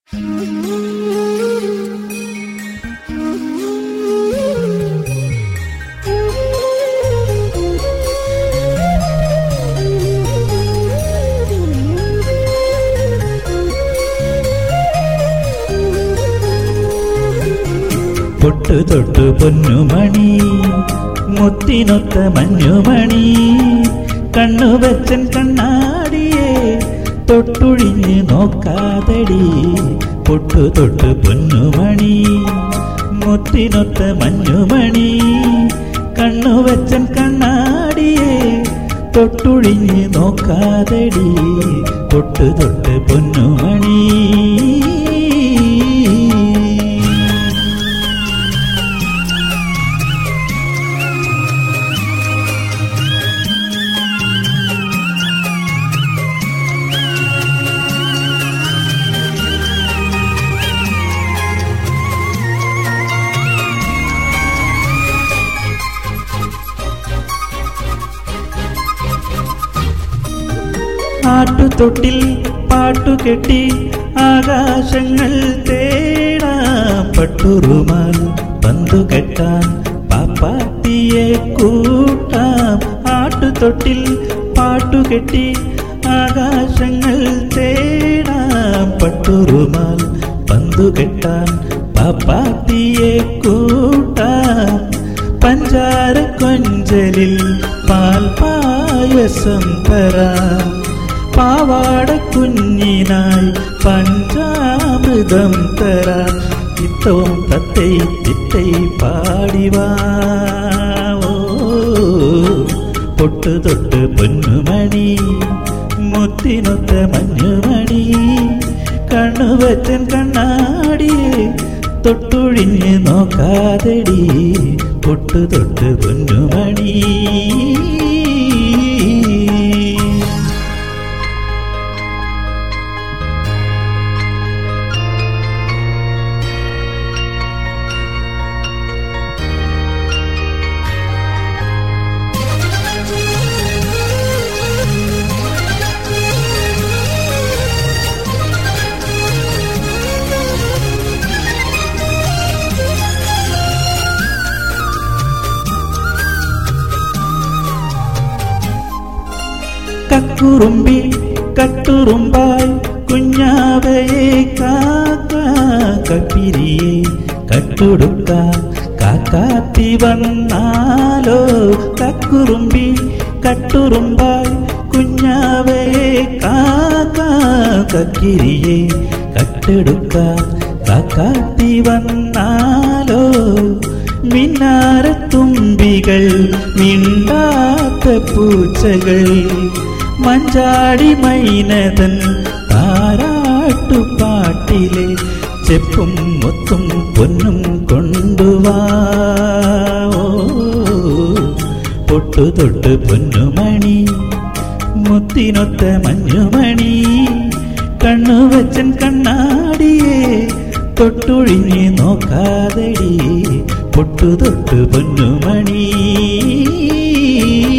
പൊട്ടു തൊട്ടു പൊന്നുമണി മുത്തിനൊത്ത മഞ്ഞുമണി കണ്ണുവച്ചൻ കണ്ണാടിയെ തൊട്ടുഴിഞ്ഞ് നോക്കാതടി പൊട്ടു തൊട്ടു പൊന്നുമണി മുത്തിനൊത്ത മഞ്ഞുമണി കണ്ണുവച്ചൻ കണ്ണാടിയെ തൊട്ടുഴിഞ്ഞ് നോക്കാതടി പൊട്ടു തൊട്ട് പൊന്നുമണി ആട്ടുതൊട്ടിൽ പാട്ടുകെട്ടി ആകാശങ്ങൾ തേടാം പട്ടുറുമാൽ പന്തു കെട്ടാൻ പാപ്പാത്തിയെ കൂട്ടാം ആട്ടുതൊട്ടിൽ പാട്ടുകെട്ടി ആകാശങ്ങൾ തേടാം പട്ടുറുമാൽ പന്തു കെട്ടാൻ പാപ്പാത്തിയെ കൂട്ടാം പഞ്ചാര കൊഞ്ചലിൽ പാൽ പായസം തരാം പാവാട കുഞ്ഞിനായി പഞ്ചാമൃതം തരാം ഇത്തവും തത്തൈ തിത്തൈ പാടിവാ ഓ, പൊട്ടു തൊട്ട് പൊന്നുമണി മുത്തിനൊത്ത മഞ്ഞുമണി കണ്ണുവച്ചൻ കണ്ണാടിയെ തൊട്ടുഴിഞ്ഞ് നോക്കാതെടി പൊട്ടു തൊട്ട് പൊന്നുമണി കക്കുറുമ്പി കട്ടുറുമ്പായി കുഞ്ഞാവയെ കാക്ക കപ്പിരിയെ കട്ടുടുക്ക കാക്കാത്തി വന്നാലോ കക്കുറുമ്പി കട്ടുറുമ്പായി കുഞ്ഞാവയെ കാക്ക കക്കിരിയെ കട്ടെടുക്ക കാക്കാത്തി വന്നാലോ മിന്നാരത്തുമ്പികൾ മിണ്ടാത്ത പൂച്ചകൾ മഞ്ചാടി മൈനതൻ താരാട്ടുപാട്ടിലെ ചെപ്പും മുത്തും പൊന്നും കൊണ്ടുവാ ഓ, പൊട്ടു തൊട്ട് പൊന്നുമണി മുത്തിനൊത്ത മഞ്ഞുമണി കണ്ണുവച്ചൻ കണ്ണാടിയെ തൊട്ടുഴിഞ്ഞ് നോക്കാതെടി പൊട്ടു തൊട്ട് പൊന്നുമണി